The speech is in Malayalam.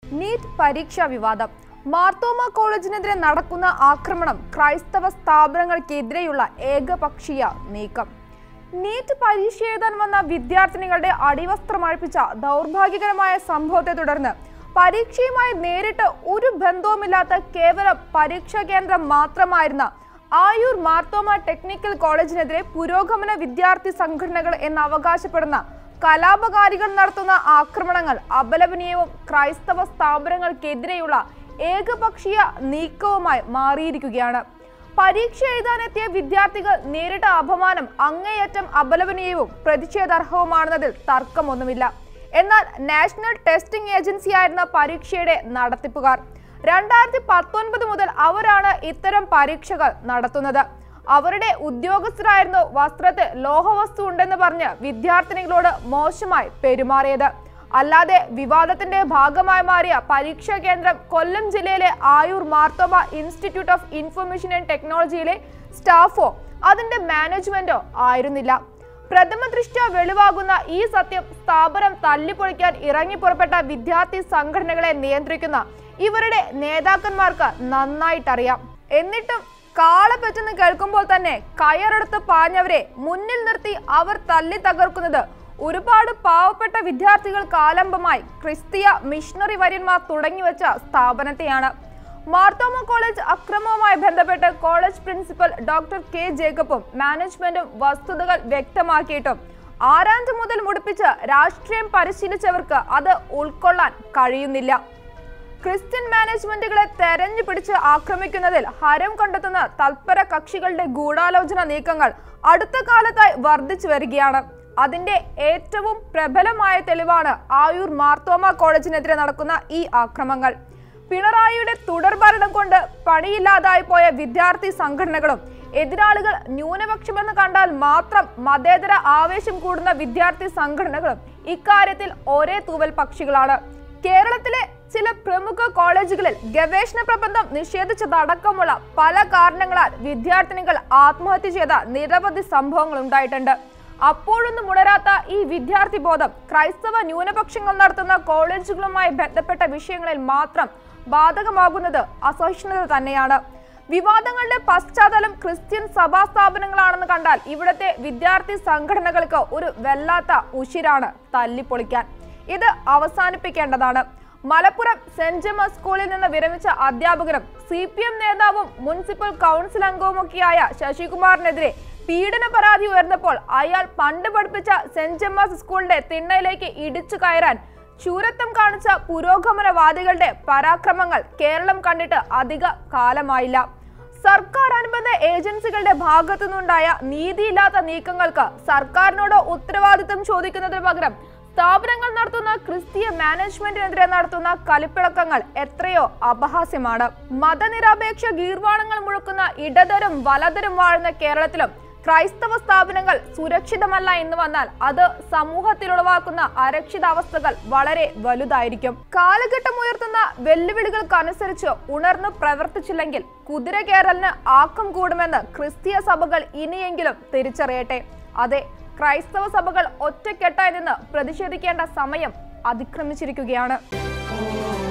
നീറ്റ് പരീക്ഷാ വിവാദം മാർത്തോമ കോളേജിനെതിരെ നടക്കുന്ന ആക്രമണം ക്രൈസ്തവ സ്ഥാപനങ്ങൾക്കെതിരെയുള്ള ഏകപക്ഷീയ നീക്കം നീറ്റ് പരീക്ഷ എഴുതാൻ വന്ന വിദ്യാർത്ഥിനികളുടെ അടിവസ്ത്രം അഴിപ്പിച്ച ദൗർഭാഗ്യകരമായ സംഭവത്തെ തുടർന്ന് പരീക്ഷയുമായി നേരിട്ട് ഒരു ബന്ധവുമില്ലാത്ത കേവലം പരീക്ഷാ കേന്ദ്രം മാത്രമായിരുന്ന ആയൂർ മാർത്തോമ ടെക്നിക്കൽ കോളേജിനെതിരെ പുരോഗമന വിദ്യാർത്ഥി സംഘടനകൾ എന്ന് അവകാശപ്പെടുന്ന കലാപകാരികൾ നടത്തുന്ന ആക്രമണങ്ങൾ അപലപനീയവും ക്രൈസ്തവ സ്ഥാപനങ്ങൾക്കെതിരെയുള്ള ഏകപക്ഷീയ നീക്കവുമായി മാറിയിരിക്കുകയാണ് പരീക്ഷ എഴുതാനെത്തിയ വിദ്യാർത്ഥികൾ നേരിട്ട അപമാനം അങ്ങേയറ്റം അപലപനീയവും പ്രതിഷേധാർഹവുമാണെന്നതിൽ തർക്കമൊന്നുമില്ല എന്നാൽ നാഷണൽ ടെസ്റ്റിംഗ് ഏജൻസിയായിരുന്ന പരീക്ഷയുടെ നടത്തിപ്പുകാർ രണ്ടായിരത്തി പത്തൊൻപത് മുതൽ അവരാണ് ഇത്തരം പരീക്ഷകൾ നടത്തുന്നത് അവരുടെ ഉദ്യോഗസ്ഥരായിരുന്നു വസ്ത്രത്തിൽ ലോഹവസ്തു ഉണ്ടെന്ന് പറഞ്ഞ് വിദ്യാർത്ഥിനികളോട് മോശമായി പെരുമാറിയത് അല്ലാതെ വിവാദത്തിന്റെ ഭാഗമായി മാറിയ പരീക്ഷാ കേന്ദ്രം കൊല്ലം ജില്ലയിലെ Ayur Marthoma institute of information and ടെക്നോളജിയിലെ സ്റ്റാഫോ അതിന്റെ മാനേജ്മെന്റോ ആയിരുന്നില്ല പ്രഥമ ദൃഷ്ട്യ വെളിവാകുന്ന ഈ സത്യം സ്ഥാപനം തല്ലിപ്പൊളിക്കാൻ ഇറങ്ങി പുറപ്പെട്ട വിദ്യാർത്ഥി സംഘടനകളെ നിയന്ത്രിക്കുന്ന ഇവരുടെ നേതാക്കന്മാർക്ക് നന്നായിട്ടറിയാം എന്നിട്ടും കാളപ്പറ്റെന്ന് കേൾക്കുമ്പോൾ തന്നെ കയറെടുത്ത് പാഞ്ഞവരെ മുന്നിൽ നിർത്തി അവർ തല്ലി തകർക്കുന്നത് ഒരുപാട് പാവപ്പെട്ട വിദ്യാർത്ഥികൾ കാലംബമായി ക്രിസ്തീയ മിഷണറി വര്യന്മാർ തുടങ്ങിവെച്ച സ്ഥാപനത്തെയാണ് മാർത്തോമ കോളേജ് അക്രമവുമായി ബന്ധപ്പെട്ട് കോളേജ് പ്രിൻസിപ്പൽ ഡോക്ടർ കെ ജേക്കബും മാനേജ്മെന്റും വസ്തുതകൾ വ്യക്തമാക്കിയിട്ടും ആരാണ്ട് മുതൽ മുടിപ്പിച്ച് രാഷ്ട്രീയം പരിശീലിച്ചവർക്ക് അത് ഉൾക്കൊള്ളാൻ കഴിയുന്നില്ല ക്രിസ്ത്യൻ മാനേജ്മെന്റുകളെ തെരഞ്ഞു പിടിച്ച് ആക്രമിക്കുന്നതിൽ ഹരം കണ്ടെത്തുന്ന തൽപര കക്ഷികളുടെ ഗൂഢാലോചന നീക്കങ്ങൾ അടുത്ത കാലത്തായി വർദ്ധിച്ചു വരികയാണ് അതിന്റെ ഏറ്റവും പ്രബലമായ തെളിവാണ് ആയൂർ മാർത്തോമ കോളേജിനെതിരെ നടക്കുന്ന ഈ ആക്രമങ്ങൾ പിണറായിയുടെ തുടർഭരണം കൊണ്ട് പണിയില്ലാതായി പോയ വിദ്യാർത്ഥി സംഘടനകളും എതിരാളികൾ ന്യൂനപക്ഷമെന്ന് കണ്ടാൽ മാത്രം മതേതര ആവേശം കൂടുന്ന വിദ്യാർത്ഥി സംഘടനകളും ഇക്കാര്യത്തിൽ ഒരേ തൂവൽ പക്ഷികളാണ് കേരളത്തിലെ ചില പ്രമുഖ കോളേജുകളിൽ ഗവേഷണ പ്രബന്ധം നിഷേധിച്ചതടക്കമുള്ള പല കാരണങ്ങളാൽ വിദ്യാർത്ഥിനികൾ ആത്മഹത്യ ചെയ്ത നിരവധി സംഭവങ്ങൾ ഉണ്ടായിട്ടുണ്ട് അപ്പോഴൊന്നും ഉണരാത്ത ഈ വിദ്യാർത്ഥി ബോധം ക്രൈസ്തവ ന്യൂനപക്ഷങ്ങൾ നടത്തുന്ന കോളേജുകളുമായി ബന്ധപ്പെട്ട വിഷയങ്ങളിൽ മാത്രം ബാധകമാകുന്നത് അസഹിഷ്ണുത തന്നെയാണ് വിവാദങ്ങളുടെ പശ്ചാത്തലം ക്രിസ്ത്യൻ സഭാ സ്ഥാപനങ്ങളാണെന്ന് കണ്ടാൽ ഇവിടുത്തെ വിദ്യാർത്ഥി സംഘടനകൾക്ക് ഒരു വല്ലാത്ത ഉശിരാണ് തല്ലിപ്പൊളിക്കാൻ ഇത് അവസാനിപ്പിക്കേണ്ടതാണ് മലപ്പുറം സെന്റ് ജെമസ് സ്കൂളിൽ നിന്ന് വിരമിച്ച അധ്യാപകരും സി പി എം നേതാവും മുനിസിപ്പൽ കൗൺസിൽ അംഗവുമൊക്കെയായ ശശികുമാറിനെതിരെ പീഡന പരാതി ഉയർന്നപ്പോൾ അയാൾ പണ്ട് പഠിപ്പിച്ച സെന്റ് ജെമ്മസ് സ്കൂളിന്റെ തിണ്ണയിലേക്ക് ഇടിച്ചു കയറാൻ ശൂരത്വം കാണിച്ച പുരോഗമനവാദികളുടെ പരാക്രമങ്ങൾ കേരളം കണ്ടിട്ട് അധിക കാലമായില്ല സർക്കാർ അനുബന്ധ ഏജൻസികളുടെ ഭാഗത്തു നിന്നുണ്ടായ നീതിയില്ലാത്ത നീക്കങ്ങൾക്ക് സർക്കാരിനോട് ഉത്തരവാദിത്തം ചോദിക്കുന്നതിന് പകരം സ്ഥാപനങ്ങൾ നടത്തുന്ന ക്രിസ്തീയ മാനേജ്മെന്റിനെതിരെ നടത്തുന്ന കലിപ്പിളക്കങ്ങൾ എത്രയോ അപഹാസ്യമാണ് മതനിരപേക്ഷ ഗീർവാണങ്ങൾ മുഴക്കുന്ന ഇടതരും വലതരും വാഴുന്ന കേരളത്തിലും ക്രൈസ്തവ സ്ഥാപനങ്ങൾ സുരക്ഷിതമല്ല എന്ന് വന്നാൽ അത് സമൂഹത്തിൽ ഉളവാക്കുന്ന അരക്ഷിതാവസ്ഥകൾ വളരെ വലുതായിരിക്കും കാലഘട്ടം ഉയർത്തുന്ന വെല്ലുവിളികൾക്കനുസരിച്ച് ഉണർന്നു പ്രവർത്തിച്ചില്ലെങ്കിൽ കുതിര കേരളിന് ആക്കം കൂടുമെന്ന് ക്രിസ്തീയ സഭകൾ ഇനിയെങ്കിലും തിരിച്ചറിയട്ടെ അതെ ക്രൈസ്തവ സഭകൾ ഒറ്റക്കെട്ടായി നിന്ന് പ്രതിഷേധിക്കേണ്ട സമയം അതിക്രമിച്ചിരിക്കുകയാണ്